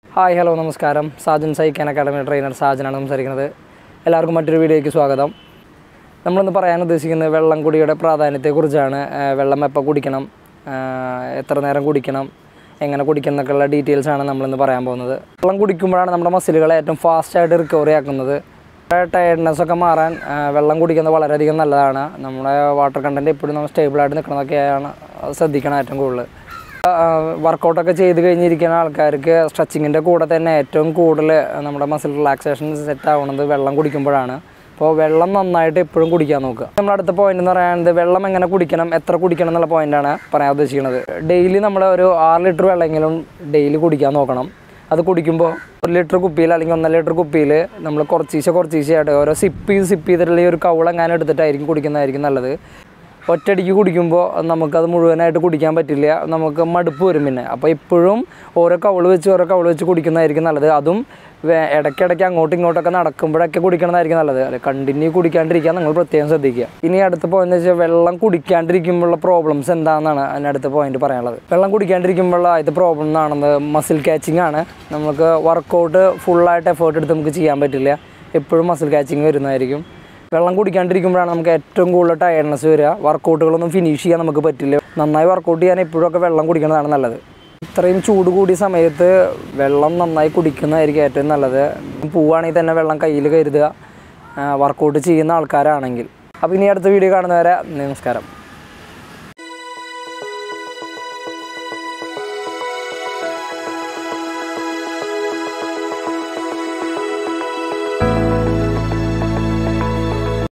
hi hello നമസ്കാരം സാജൻ സൈക്കൻ academy trainer സാജനാണ് സംസാരിക്കുന്നത് എല്ലാവർക്കും മറ്റൊരു വീഡിയോയ്ക്ക് സ്വാഗതം നമ്മളിന്ന് പറയാൻ ഉദ്ദേശിക്കുന്നത് വെള്ളം കുടിയുടെ പ്രാധാന്യത്തെക്കുറിച്ചാണ് ആ, വെള്ളം എപ്പോൾ കുടിക്കണം ആ, എത്ര നേരം കുടിക്കണം എങ്ങനെ കുടിക്കണം എന്നൊക്കെയുള്ള ഡീറ്റെയിൽസാണ് നമ്മളിന്ന് പറയാൻ പോകുന്നത് വെള്ളം കുടിക്കുമ്പോഴാണ് നമ്മുടെ മസിലുകളെ ഏറ്റവും ഫാസ്റ്റായിട്ട് റിക്കവറി ആക്കുന്നത് ടയർഡ്നെസ് ഒക്കെ മാറാൻ ആ, വെള്ളം കുടിക്കുന്നത് വളരെയധികം നല്ലതാണ് നമ്മുടെ വാട്ടർ കണ്ടൻറ്റ് എപ്പോഴും നമ്മൾ സ്റ്റേബിളായിട്ട് നിൽക്കണതൊക്കെയാണ് ശ്രദ്ധിക്കണം ഏറ്റവും കൂടുതൽ വർക്കൗട്ടൊക്കെ ചെയ്ത് കഴിഞ്ഞിരിക്കുന്ന ആൾക്കാർക്ക് സ്ട്രെച്ചിങ്ങിൻ്റെ കൂടെ തന്നെ ഏറ്റവും കൂടുതൽ നമ്മുടെ മസിൽ റിലാക്സേഷൻ സെറ്റ് ആവുന്നത് വെള്ളം കുടിക്കുമ്പോഴാണ് അപ്പോൾ വെള്ളം നന്നായിട്ട് എപ്പോഴും കുടിക്കാൻ നോക്കുക നമ്മുടെ അടുത്ത പോയിന്റ് എന്ന് പറയുന്നത് വെള്ളം എങ്ങനെ കുടിക്കണം എത്ര കുടിക്കണം എന്നുള്ള പോയിന്റാണ് പറയാൻ ഉദ്ദേശിക്കുന്നത് ഡെയിലി നമ്മൾ ഒരു ആറ് ലിറ്റർ വെള്ളമെങ്കിലും ഡെയിലി കുടിക്കാൻ നോക്കണം അത് കുടിക്കുമ്പോൾ ഒരു ലിറ്റർ കുപ്പിയിൽ അല്ലെങ്കിൽ ഒന്നര ലിറ്റർ കുപ്പിയിൽ നമ്മൾ കുറച്ചീശ കുറച്ചീശയായിട്ട് ഓരോ സിപ്പ് ചെയ്ത് സിപ്പ് ചെയ്തിട്ടുള്ള ഈ ഒരു കൗളെങ്ങാനും എടുത്തിട്ടായിരിക്കും കുടിക്കുന്നതായിരിക്കും നല്ലത് ഒറ്റയടിക്ക് കുടിക്കുമ്പോൾ നമുക്കത് മുഴുവനായിട്ട് കുടിക്കാൻ പറ്റില്ല നമുക്ക് മടുപ്പ് വരും പിന്നെ അപ്പോൾ ഇപ്പോഴും ഓരോ കവള് വെച്ച് ഓരോ കവള് വെച്ച് കുടിക്കുന്നതായിരിക്കും നല്ലത് അതും വേ- ഇടയ്ക്കിടയ്ക്ക് അങ്ങോട്ടും ഇങ്ങോട്ടൊക്കെ നടക്കുമ്പോഴൊക്കെ കുടിക്കണതായിരിക്കും നല്ലത് അല്ലെ കണ്ടിന്യൂ കുടിക്കാണ്ടിരിക്കാൻ നിങ്ങൾ പ്രത്യേകം ശ്രദ്ധിക്കുക ഇനി അടുത്ത പോയിന്റ് വെച്ചാൽ വെള്ളം കുടിക്കാണ്ടിരിക്കുമ്പോഴുള്ള പ്രോബ്ലംസ് എന്താണെന്നാണ് അതിനടുത്ത പോയിന്റ് പറയാനുള്ളത് വെള്ളം കുടിക്കാണ്ടിരിക്കുമ്പോഴുള്ള ആദ്യത്തെ പ്രോബ്ലം എന്നാണെന്നത് മസിൽ കാച്ചിങ് ആണ് നമുക്ക് വർക്കൗട്ട് ഫുള്ളായിട്ട് എഫേർട്ട് എടുത്ത് നമുക്ക് ചെയ്യാൻ പറ്റില്ല എപ്പോഴും മസിൽ കാച്ചിങ് വരുന്നതായിരിക്കും വെള്ളം കുടിക്കാണ്ടിരിക്കുമ്പോഴാണ് നമുക്ക് ഏറ്റവും കൂടുതൽ ടയർഡ്നെസ് വരിക വർക്കൗട്ടുകളൊന്നും ഫിനിഷ് ചെയ്യാൻ നമുക്ക് പറ്റില്ല നന്നായി വർക്കൗട്ട് ചെയ്യാൻ എപ്പോഴൊക്കെ വെള്ളം കുടിക്കുന്നതാണ് നല്ലത് ഇത്രയും ചൂട് കൂടിയ സമയത്ത് വെള്ളം നന്നായി കുടിക്കുന്നതായിരിക്കും ഏറ്റവും നല്ലത് പോവുകയാണെങ്കിൽ തന്നെ വെള്ളം കയ്യിൽ കരുതുക വർക്കൗട്ട് ചെയ്യുന്ന ആൾക്കാരാണെങ്കിൽ അപ്പോൾ ഇനി അടുത്ത വീഡിയോ കാണുന്നവരെ നമസ്കാരം